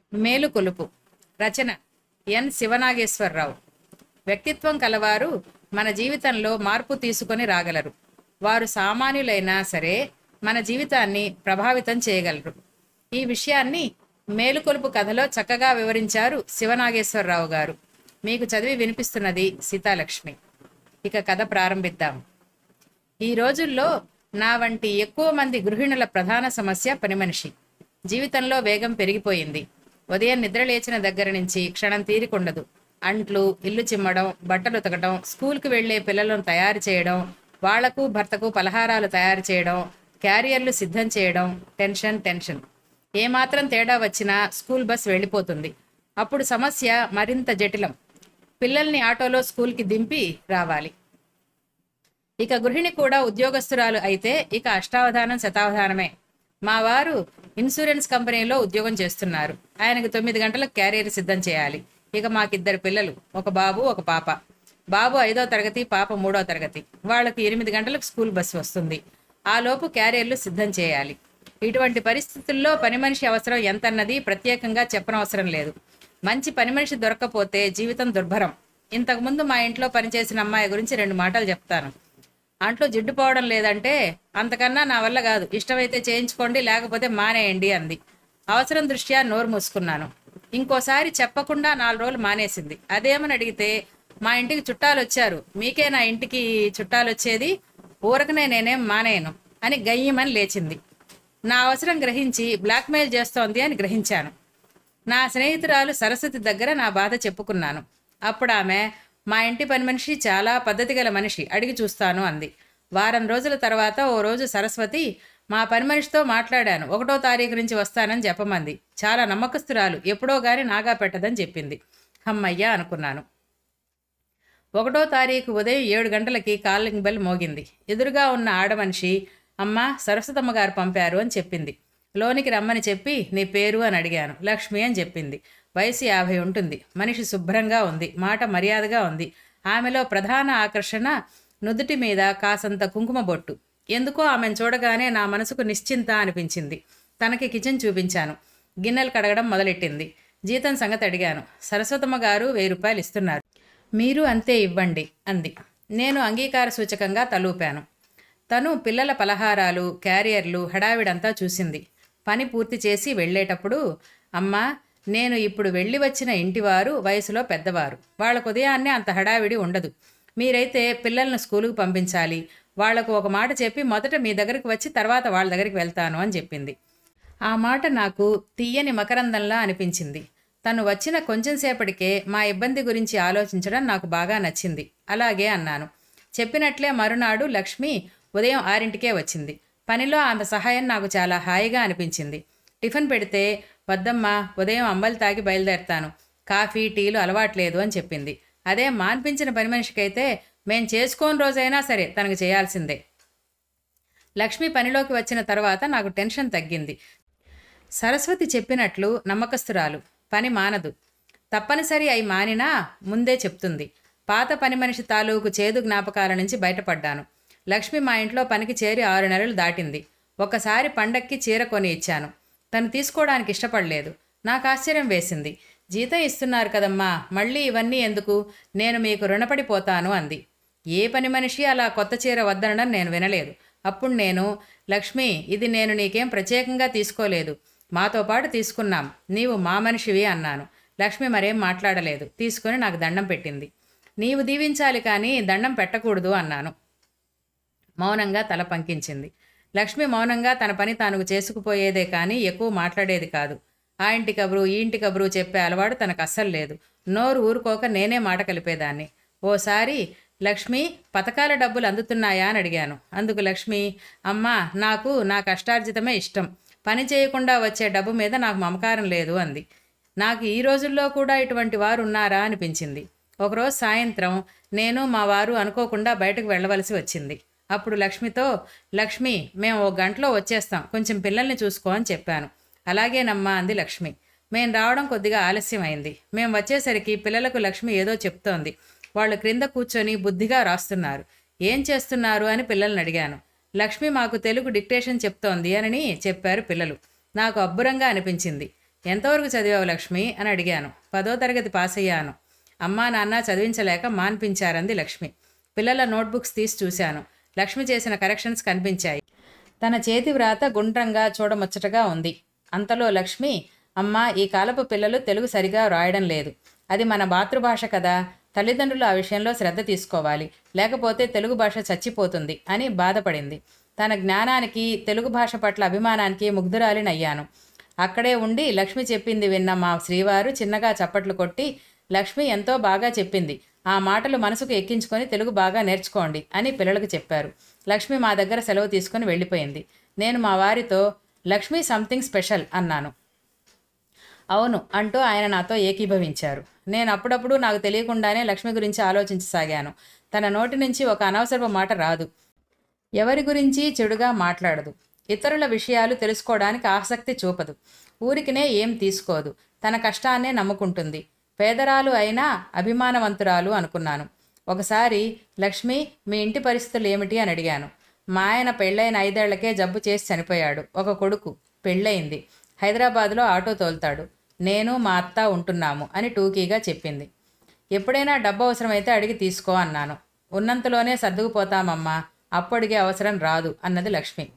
మేలుకొలుపు రచన ఎన్ శివనాగేశ్వరరావు వ్యక్తిత్వం కలవారు మన జీవితంలో మార్పు తీసుకొని రాగలరు వారు సామాన్యులైనా సరే మన జీవితాన్ని ప్రభావితం చేయగలరు ఈ విషయాన్ని మేలుకొలుపు కథలో చక్కగా వివరించారు శివనాగేశ్వరరావు గారు మీకు చదివి వినిపిస్తున్నది సీతాలక్ష్మి ఇక కథ ప్రారంభిద్దాం ఈ రోజుల్లో నా వంటి ఎక్కువ మంది గృహిణుల ప్రధాన సమస్య పని మనిషి జీవితంలో వేగం పెరిగిపోయింది ఉదయం నిద్ర లేచిన దగ్గర నుంచి క్షణం తీరికుండదు అంట్లు ఇల్లు చిమ్మడం బట్టలు ఉతకడం స్కూల్కి వెళ్లే పిల్లలను తయారు చేయడం వాళ్లకు భర్తకు పలహారాలు తయారు చేయడం క్యారియర్లు సిద్ధం చేయడం టెన్షన్ టెన్షన్ ఏమాత్రం తేడా వచ్చినా స్కూల్ బస్ వెళ్ళిపోతుంది అప్పుడు సమస్య మరింత జటిలం పిల్లల్ని ఆటోలో స్కూల్కి దింపి రావాలి ఇక గృహిణి కూడా ఉద్యోగస్తురాలు అయితే ఇక అష్టావధానం శతావధానమే మా వారు ఇన్సూరెన్స్ కంపెనీలో ఉద్యోగం చేస్తున్నారు ఆయనకు తొమ్మిది గంటలకు క్యారియర్ సిద్ధం చేయాలి ఇక మాకిద్దరు పిల్లలు ఒక బాబు ఒక పాప బాబు ఐదో తరగతి పాప మూడో తరగతి వాళ్ళకి ఎనిమిది గంటలకు స్కూల్ బస్సు వస్తుంది ఆ లోపు క్యారియర్లు సిద్ధం చేయాలి ఇటువంటి పరిస్థితుల్లో పని మనిషి అవసరం ఎంతన్నది ప్రత్యేకంగా చెప్పనవసరం లేదు మంచి పని మనిషి దొరక్కపోతే జీవితం దుర్భరం ఇంతకుముందు మా ఇంట్లో పనిచేసిన అమ్మాయి గురించి రెండు మాటలు చెప్తాను అంట్లో జిడ్డు పోవడం లేదంటే అంతకన్నా నా వల్ల కాదు ఇష్టమైతే చేయించుకోండి లేకపోతే మానేయండి అంది అవసరం దృష్ట్యా నోరు మూసుకున్నాను ఇంకోసారి చెప్పకుండా నాలుగు రోజులు మానేసింది అదేమని అడిగితే మా ఇంటికి చుట్టాలు వచ్చారు మీకే నా ఇంటికి చుట్టాలు వచ్చేది ఊరకనే నేనేం మానేయను అని గయ్యమని లేచింది నా అవసరం గ్రహించి బ్లాక్మెయిల్ చేస్తోంది అని గ్రహించాను నా స్నేహితురాలు సరస్వతి దగ్గర నా బాధ చెప్పుకున్నాను అప్పుడు ఆమె మా ఇంటి పని మనిషి చాలా పద్ధతి గల మనిషి అడిగి చూస్తాను అంది వారం రోజుల తర్వాత ఓ రోజు సరస్వతి మా పని మనిషితో మాట్లాడాను ఒకటో తారీఖు నుంచి వస్తానని చెప్పమంది చాలా నమ్మకస్తురాలు ఎప్పుడో గాని నాగా పెట్టదని చెప్పింది హమ్మయ్య అనుకున్నాను ఒకటో తారీఖు ఉదయం ఏడు గంటలకి కాలింగ్ బెల్ మోగింది ఎదురుగా ఉన్న ఆడమనిషి అమ్మ సరస్వతమ్మ గారు పంపారు అని చెప్పింది లోనికి రమ్మని చెప్పి నీ పేరు అని అడిగాను లక్ష్మి అని చెప్పింది వయసు యాభై ఉంటుంది మనిషి శుభ్రంగా ఉంది మాట మర్యాదగా ఉంది ఆమెలో ప్రధాన ఆకర్షణ నుదుటి మీద కాసంత కుంకుమ బొట్టు ఎందుకో ఆమెను చూడగానే నా మనసుకు నిశ్చింత అనిపించింది తనకి కిచెన్ చూపించాను గిన్నెలు కడగడం మొదలెట్టింది జీతం సంగతి అడిగాను సరస్వతమ్మ గారు వెయ్యి రూపాయలు ఇస్తున్నారు మీరు అంతే ఇవ్వండి అంది నేను అంగీకార సూచకంగా తలూపాను తను పిల్లల పలహారాలు క్యారియర్లు హడావిడంతా చూసింది పని పూర్తి చేసి వెళ్ళేటప్పుడు అమ్మా నేను ఇప్పుడు వెళ్ళి వచ్చిన ఇంటివారు వయసులో పెద్దవారు వాళ్ళకు ఉదయాన్నే అంత హడావిడి ఉండదు మీరైతే పిల్లలను స్కూలుకు పంపించాలి వాళ్లకు ఒక మాట చెప్పి మొదట మీ దగ్గరికి వచ్చి తర్వాత వాళ్ళ దగ్గరికి వెళ్తాను అని చెప్పింది ఆ మాట నాకు తీయని మకరందంలా అనిపించింది తను వచ్చిన కొంచెం సేపటికే మా ఇబ్బంది గురించి ఆలోచించడం నాకు బాగా నచ్చింది అలాగే అన్నాను చెప్పినట్లే మరునాడు లక్ష్మి ఉదయం ఆరింటికే వచ్చింది పనిలో ఆమె సహాయం నాకు చాలా హాయిగా అనిపించింది టిఫిన్ పెడితే వద్దమ్మా ఉదయం అంబలి తాగి బయలుదేరతాను కాఫీ టీలు అలవాట్లేదు అని చెప్పింది అదే మాన్పించిన పని మనిషికైతే మేం చేసుకోని రోజైనా సరే తనకు చేయాల్సిందే లక్ష్మి పనిలోకి వచ్చిన తర్వాత నాకు టెన్షన్ తగ్గింది సరస్వతి చెప్పినట్లు నమ్మకస్తురాలు పని మానదు తప్పనిసరి అయి మానినా ముందే చెప్తుంది పాత పని మనిషి తాలూకు చేదు జ్ఞాపకాల నుంచి బయటపడ్డాను లక్ష్మి మా ఇంట్లో పనికి చేరి ఆరు నెలలు దాటింది ఒకసారి పండక్కి చీర కొని ఇచ్చాను తను తీసుకోవడానికి ఇష్టపడలేదు నాకు ఆశ్చర్యం వేసింది జీతం ఇస్తున్నారు కదమ్మా మళ్ళీ ఇవన్నీ ఎందుకు నేను మీకు రుణపడిపోతాను అంది ఏ పని మనిషి అలా కొత్త చీర వద్దనడం నేను వినలేదు అప్పుడు నేను లక్ష్మి ఇది నేను నీకేం ప్రత్యేకంగా తీసుకోలేదు మాతో పాటు తీసుకున్నాం నీవు మా మనిషివి అన్నాను లక్ష్మి మరేం మాట్లాడలేదు తీసుకొని నాకు దండం పెట్టింది నీవు దీవించాలి కానీ దండం పెట్టకూడదు అన్నాను మౌనంగా తల పంకించింది లక్ష్మి మౌనంగా తన పని తాను చేసుకుపోయేదే కానీ ఎక్కువ మాట్లాడేది కాదు ఆ ఇంటి కబురు ఈ ఇంటి కబురు చెప్పే అలవాటు తనకు అస్సలు లేదు నోరు ఊరుకోక నేనే మాట కలిపేదాన్ని ఓసారి లక్ష్మి పథకాల డబ్బులు అందుతున్నాయా అని అడిగాను అందుకు లక్ష్మి అమ్మా నాకు నా కష్టార్జితమే ఇష్టం పని చేయకుండా వచ్చే డబ్బు మీద నాకు మమకారం లేదు అంది నాకు ఈ రోజుల్లో కూడా ఇటువంటి వారు ఉన్నారా అనిపించింది ఒకరోజు సాయంత్రం నేను మా వారు అనుకోకుండా బయటకు వెళ్ళవలసి వచ్చింది అప్పుడు లక్ష్మితో లక్ష్మి మేము ఓ గంటలో వచ్చేస్తాం కొంచెం పిల్లల్ని చూసుకో అని చెప్పాను అలాగేనమ్మా అంది లక్ష్మి మేం రావడం కొద్దిగా ఆలస్యం అయింది మేము వచ్చేసరికి పిల్లలకు లక్ష్మి ఏదో చెప్తోంది వాళ్ళు క్రింద కూర్చొని బుద్ధిగా రాస్తున్నారు ఏం చేస్తున్నారు అని పిల్లల్ని అడిగాను లక్ష్మి మాకు తెలుగు డిక్టేషన్ చెప్తోంది అని చెప్పారు పిల్లలు నాకు అబ్బురంగా అనిపించింది ఎంతవరకు చదివావు లక్ష్మి అని అడిగాను పదో తరగతి పాస్ అయ్యాను అమ్మా నాన్న చదివించలేక మాన్పించారంది లక్ష్మి పిల్లల నోట్బుక్స్ తీసి చూశాను లక్ష్మి చేసిన కరెక్షన్స్ కనిపించాయి తన చేతి వ్రాత గుండ్రంగా చూడముచ్చటగా ఉంది అంతలో లక్ష్మి అమ్మా ఈ కాలపు పిల్లలు తెలుగు సరిగా రాయడం లేదు అది మన మాతృభాష కదా తల్లిదండ్రులు ఆ విషయంలో శ్రద్ధ తీసుకోవాలి లేకపోతే తెలుగు భాష చచ్చిపోతుంది అని బాధపడింది తన జ్ఞానానికి తెలుగు భాష పట్ల అభిమానానికి ముగ్ధురాలినయ్యాను అక్కడే ఉండి లక్ష్మి చెప్పింది విన్న మా శ్రీవారు చిన్నగా చప్పట్లు కొట్టి లక్ష్మి ఎంతో బాగా చెప్పింది ఆ మాటలు మనసుకు ఎక్కించుకొని తెలుగు బాగా నేర్చుకోండి అని పిల్లలకు చెప్పారు లక్ష్మి మా దగ్గర సెలవు తీసుకొని వెళ్ళిపోయింది నేను మా వారితో లక్ష్మి సంథింగ్ స్పెషల్ అన్నాను అవును అంటూ ఆయన నాతో ఏకీభవించారు నేను అప్పుడప్పుడు నాకు తెలియకుండానే లక్ష్మి గురించి ఆలోచించసాగాను తన నోటి నుంచి ఒక అనవసరపు మాట రాదు ఎవరి గురించి చెడుగా మాట్లాడదు ఇతరుల విషయాలు తెలుసుకోవడానికి ఆసక్తి చూపదు ఊరికినే ఏం తీసుకోదు తన కష్టాన్నే నమ్ముకుంటుంది పేదరాలు అయినా అభిమానవంతురాలు అనుకున్నాను ఒకసారి లక్ష్మి మీ ఇంటి పరిస్థితులు ఏమిటి అని అడిగాను మా ఆయన పెళ్ళైన ఐదేళ్లకే జబ్బు చేసి చనిపోయాడు ఒక కొడుకు పెళ్ళయింది హైదరాబాద్లో ఆటో తోలుతాడు నేను మా అత్త ఉంటున్నాము అని టూకీగా చెప్పింది ఎప్పుడైనా డబ్బు అవసరమైతే అడిగి తీసుకో అన్నాను ఉన్నంతలోనే సర్దుకుపోతామమ్మా అప్పటికే అవసరం రాదు అన్నది లక్ష్మి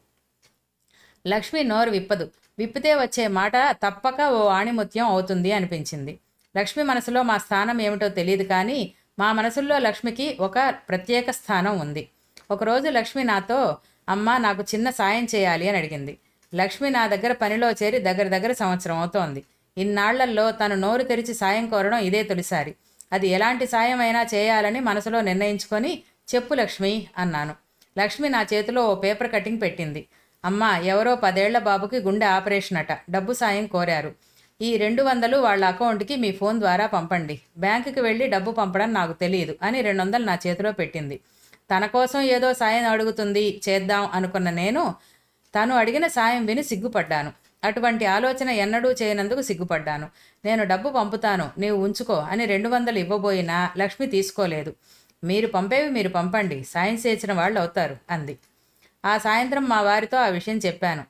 లక్ష్మి నోరు విప్పదు విప్పితే వచ్చే మాట తప్పక ఓ ఆణిముత్యం అవుతుంది అనిపించింది లక్ష్మి మనసులో మా స్థానం ఏమిటో తెలియదు కానీ మా మనసుల్లో లక్ష్మికి ఒక ప్రత్యేక స్థానం ఉంది ఒకరోజు లక్ష్మి నాతో అమ్మ నాకు చిన్న సాయం చేయాలి అని అడిగింది లక్ష్మి నా దగ్గర పనిలో చేరి దగ్గర దగ్గర సంవత్సరం అవుతోంది ఇన్నాళ్లలో తను నోరు తెరిచి సాయం కోరడం ఇదే తొలిసారి అది ఎలాంటి సాయం అయినా చేయాలని మనసులో నిర్ణయించుకొని చెప్పు లక్ష్మి అన్నాను లక్ష్మి నా చేతిలో ఓ పేపర్ కటింగ్ పెట్టింది అమ్మా ఎవరో పదేళ్ల బాబుకి గుండె ఆపరేషన్ అట డబ్బు సాయం కోరారు ఈ రెండు వందలు వాళ్ళ అకౌంట్కి మీ ఫోన్ ద్వారా పంపండి బ్యాంకుకి వెళ్ళి డబ్బు పంపడం నాకు తెలియదు అని రెండు వందలు నా చేతిలో పెట్టింది తన కోసం ఏదో సాయం అడుగుతుంది చేద్దాం అనుకున్న నేను తను అడిగిన సాయం విని సిగ్గుపడ్డాను అటువంటి ఆలోచన ఎన్నడూ చేయనందుకు సిగ్గుపడ్డాను నేను డబ్బు పంపుతాను నీవు ఉంచుకో అని రెండు వందలు ఇవ్వబోయినా లక్ష్మి తీసుకోలేదు మీరు పంపేవి మీరు పంపండి సాయం చేసిన వాళ్ళు అవుతారు అంది ఆ సాయంత్రం మా వారితో ఆ విషయం చెప్పాను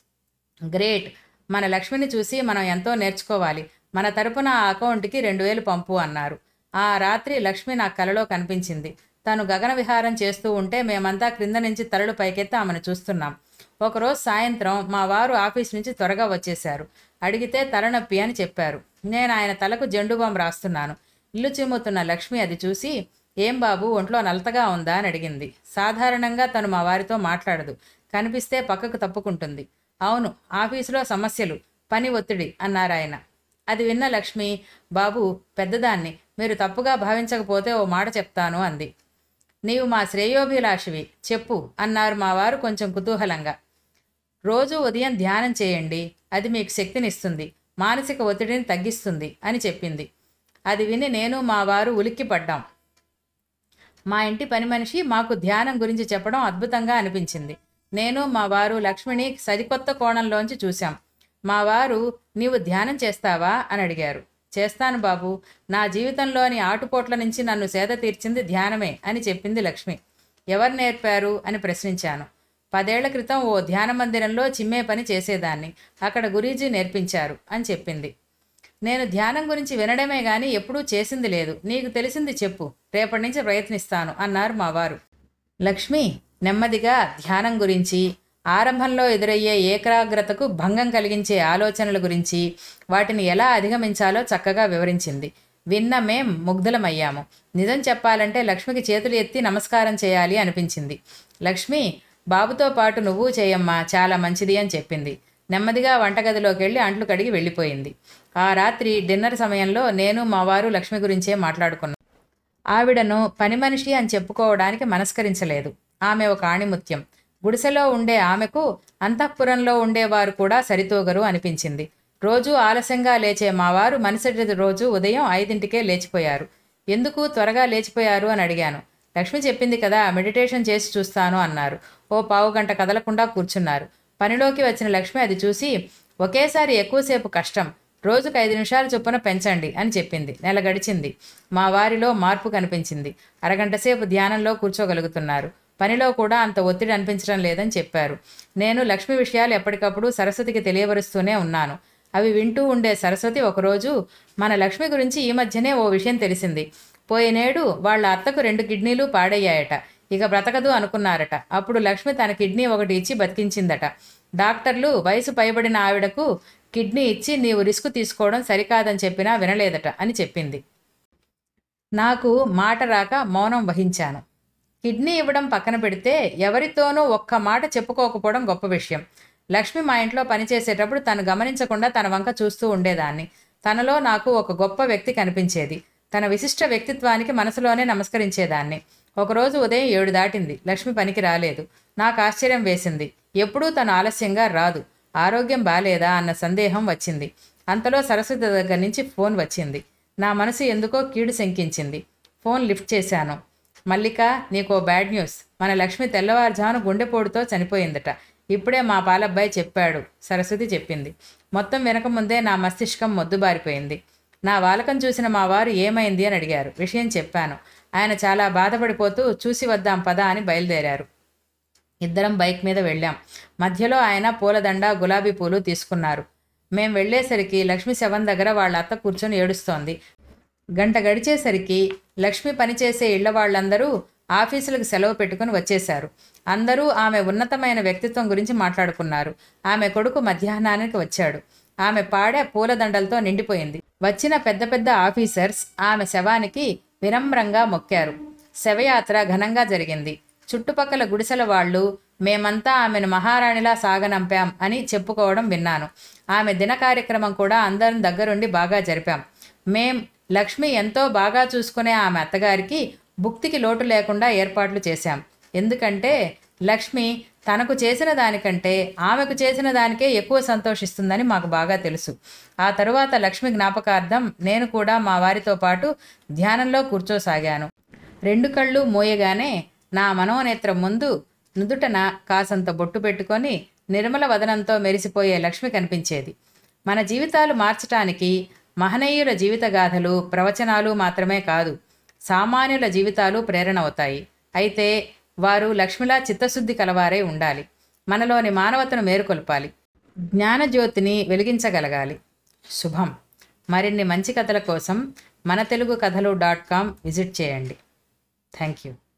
గ్రేట్ మన లక్ష్మిని చూసి మనం ఎంతో నేర్చుకోవాలి మన తరపున ఆ అకౌంట్కి రెండు వేలు పంపు అన్నారు ఆ రాత్రి లక్ష్మి నా కలలో కనిపించింది తను గగన విహారం చేస్తూ ఉంటే మేమంతా క్రింద నుంచి తలలు పైకెత్తి ఆమెను చూస్తున్నాం ఒకరోజు సాయంత్రం మా వారు ఆఫీస్ నుంచి త్వరగా వచ్చేశారు అడిగితే తలనొప్పి అని చెప్పారు నేను ఆయన తలకు జెండు బాం రాస్తున్నాను ఇల్లు చిమ్ముతున్న లక్ష్మి అది చూసి ఏం బాబు ఒంట్లో నలతగా ఉందా అని అడిగింది సాధారణంగా తను మా వారితో మాట్లాడదు కనిపిస్తే పక్కకు తప్పుకుంటుంది అవును ఆఫీసులో సమస్యలు పని ఒత్తిడి అన్నారు ఆయన అది విన్న లక్ష్మి బాబు పెద్దదాన్ని మీరు తప్పుగా భావించకపోతే ఓ మాట చెప్తాను అంది నీవు మా శ్రేయోభిలాషివి చెప్పు అన్నారు మా వారు కొంచెం కుతూహలంగా రోజు ఉదయం ధ్యానం చేయండి అది మీకు శక్తినిస్తుంది మానసిక ఒత్తిడిని తగ్గిస్తుంది అని చెప్పింది అది విని నేను మా వారు ఉలిక్కిపడ్డాం మా ఇంటి పని మనిషి మాకు ధ్యానం గురించి చెప్పడం అద్భుతంగా అనిపించింది నేను మా వారు లక్ష్మిని సరికొత్త కోణంలోంచి చూశాం మా వారు నీవు ధ్యానం చేస్తావా అని అడిగారు చేస్తాను బాబు నా జీవితంలోని ఆటుపోట్ల నుంచి నన్ను సేద తీర్చింది ధ్యానమే అని చెప్పింది లక్ష్మి ఎవరు నేర్పారు అని ప్రశ్నించాను పదేళ్ల క్రితం ఓ ధ్యాన మందిరంలో చిమ్మే పని చేసేదాన్ని అక్కడ గురీజీ నేర్పించారు అని చెప్పింది నేను ధ్యానం గురించి వినడమే గాని ఎప్పుడూ చేసింది లేదు నీకు తెలిసింది చెప్పు రేపటి నుంచి ప్రయత్నిస్తాను అన్నారు మా వారు లక్ష్మి నెమ్మదిగా ధ్యానం గురించి ఆరంభంలో ఎదురయ్యే ఏకాగ్రతకు భంగం కలిగించే ఆలోచనల గురించి వాటిని ఎలా అధిగమించాలో చక్కగా వివరించింది విన్న మేం ముగ్ధులమయ్యాము నిజం చెప్పాలంటే లక్ష్మికి చేతులు ఎత్తి నమస్కారం చేయాలి అనిపించింది లక్ష్మి బాబుతో పాటు నువ్వు చేయమ్మా చాలా మంచిది అని చెప్పింది నెమ్మదిగా వంటగదిలోకి వెళ్ళి అంట్లు కడిగి వెళ్ళిపోయింది ఆ రాత్రి డిన్నర్ సమయంలో నేను మా వారు లక్ష్మి గురించే మాట్లాడుకున్నాం ఆవిడను పని మనిషి అని చెప్పుకోవడానికి మనస్కరించలేదు ఆమె ఒక ఆణిముత్యం గుడిసెలో ఉండే ఆమెకు అంతఃపురంలో ఉండేవారు కూడా సరితూగరు అనిపించింది రోజూ ఆలస్యంగా లేచే మావారు మరుసటి రోజు ఉదయం ఐదింటికే లేచిపోయారు ఎందుకు త్వరగా లేచిపోయారు అని అడిగాను లక్ష్మి చెప్పింది కదా మెడిటేషన్ చేసి చూస్తాను అన్నారు ఓ పావు గంట కదలకుండా కూర్చున్నారు పనిలోకి వచ్చిన లక్ష్మి అది చూసి ఒకేసారి ఎక్కువసేపు కష్టం రోజుకు ఐదు నిమిషాల చొప్పున పెంచండి అని చెప్పింది నెల గడిచింది మా వారిలో మార్పు కనిపించింది అరగంట సేపు ధ్యానంలో కూర్చోగలుగుతున్నారు పనిలో కూడా అంత ఒత్తిడి అనిపించడం లేదని చెప్పారు నేను లక్ష్మి విషయాలు ఎప్పటికప్పుడు సరస్వతికి తెలియవరుస్తూనే ఉన్నాను అవి వింటూ ఉండే సరస్వతి ఒకరోజు మన లక్ష్మి గురించి ఈ మధ్యనే ఓ విషయం తెలిసింది పోయినేడు వాళ్ళ అత్తకు రెండు కిడ్నీలు పాడయ్యాయట ఇక బ్రతకదు అనుకున్నారట అప్పుడు లక్ష్మి తన కిడ్నీ ఒకటి ఇచ్చి బతికించిందట డాక్టర్లు వయసు పైబడిన ఆవిడకు కిడ్నీ ఇచ్చి నీవు రిస్క్ తీసుకోవడం సరికాదని చెప్పినా వినలేదట అని చెప్పింది నాకు మాట రాక మౌనం వహించాను కిడ్నీ ఇవ్వడం పక్కన పెడితే ఎవరితోనూ ఒక్క మాట చెప్పుకోకపోవడం గొప్ప విషయం లక్ష్మి మా ఇంట్లో పనిచేసేటప్పుడు తను గమనించకుండా తన వంక చూస్తూ ఉండేదాన్ని తనలో నాకు ఒక గొప్ప వ్యక్తి కనిపించేది తన విశిష్ట వ్యక్తిత్వానికి మనసులోనే నమస్కరించేదాన్ని ఒకరోజు ఉదయం ఏడు దాటింది లక్ష్మి పనికి రాలేదు నాకు ఆశ్చర్యం వేసింది ఎప్పుడూ తను ఆలస్యంగా రాదు ఆరోగ్యం బాలేదా అన్న సందేహం వచ్చింది అంతలో సరస్వతి దగ్గర నుంచి ఫోన్ వచ్చింది నా మనసు ఎందుకో కీడు శంకించింది ఫోన్ లిఫ్ట్ చేశాను మల్లిక నీకో బ్యాడ్ న్యూస్ మన లక్ష్మి తెల్లవారుజామున గుండెపోటుతో చనిపోయిందట ఇప్పుడే మా పాలబ్బాయి చెప్పాడు సరస్వతి చెప్పింది మొత్తం వినకముందే నా మస్తిష్కం మొద్దుబారిపోయింది నా వాలకం చూసిన మా వారు ఏమైంది అని అడిగారు విషయం చెప్పాను ఆయన చాలా బాధపడిపోతూ చూసి వద్దాం పదా అని బయలుదేరారు ఇద్దరం బైక్ మీద వెళ్ళాం మధ్యలో ఆయన పూలదండ గులాబీ పూలు తీసుకున్నారు మేం వెళ్ళేసరికి లక్ష్మి శవం దగ్గర వాళ్ళ అత్త కూర్చొని ఏడుస్తోంది గంట గడిచేసరికి లక్ష్మి పనిచేసే ఇళ్ల వాళ్ళందరూ ఆఫీసులకు సెలవు పెట్టుకుని వచ్చేశారు అందరూ ఆమె ఉన్నతమైన వ్యక్తిత్వం గురించి మాట్లాడుకున్నారు ఆమె కొడుకు మధ్యాహ్నానికి వచ్చాడు ఆమె పాడే పూలదండలతో నిండిపోయింది వచ్చిన పెద్ద పెద్ద ఆఫీసర్స్ ఆమె శవానికి వినమ్రంగా మొక్కారు శవయాత్ర ఘనంగా జరిగింది చుట్టుపక్కల గుడిసెల వాళ్ళు మేమంతా ఆమెను మహారాణిలా సాగనంపాం అని చెప్పుకోవడం విన్నాను ఆమె దిన కార్యక్రమం కూడా అందరం దగ్గరుండి బాగా జరిపాం మేం లక్ష్మి ఎంతో బాగా చూసుకునే ఆమె అత్తగారికి భుక్తికి లోటు లేకుండా ఏర్పాట్లు చేశాం ఎందుకంటే లక్ష్మి తనకు చేసిన దానికంటే ఆమెకు చేసిన దానికే ఎక్కువ సంతోషిస్తుందని మాకు బాగా తెలుసు ఆ తరువాత లక్ష్మి జ్ఞాపకార్థం నేను కూడా మా వారితో పాటు ధ్యానంలో కూర్చోసాగాను రెండు కళ్ళు మోయగానే నా మనోనేత్రం ముందు నుదుటన కాసంత బొట్టు పెట్టుకొని నిర్మల వదనంతో మెరిసిపోయే లక్ష్మి కనిపించేది మన జీవితాలు మార్చటానికి మహనీయుల జీవిత గాథలు ప్రవచనాలు మాత్రమే కాదు సామాన్యుల జీవితాలు ప్రేరణ అవుతాయి అయితే వారు లక్ష్మిలా చిత్తశుద్ధి కలవారై ఉండాలి మనలోని మానవతను మేరుకొల్పాలి జ్ఞానజ్యోతిని వెలిగించగలగాలి శుభం మరిన్ని మంచి కథల కోసం మన తెలుగు కథలు డాట్ కామ్ విజిట్ చేయండి థ్యాంక్ యూ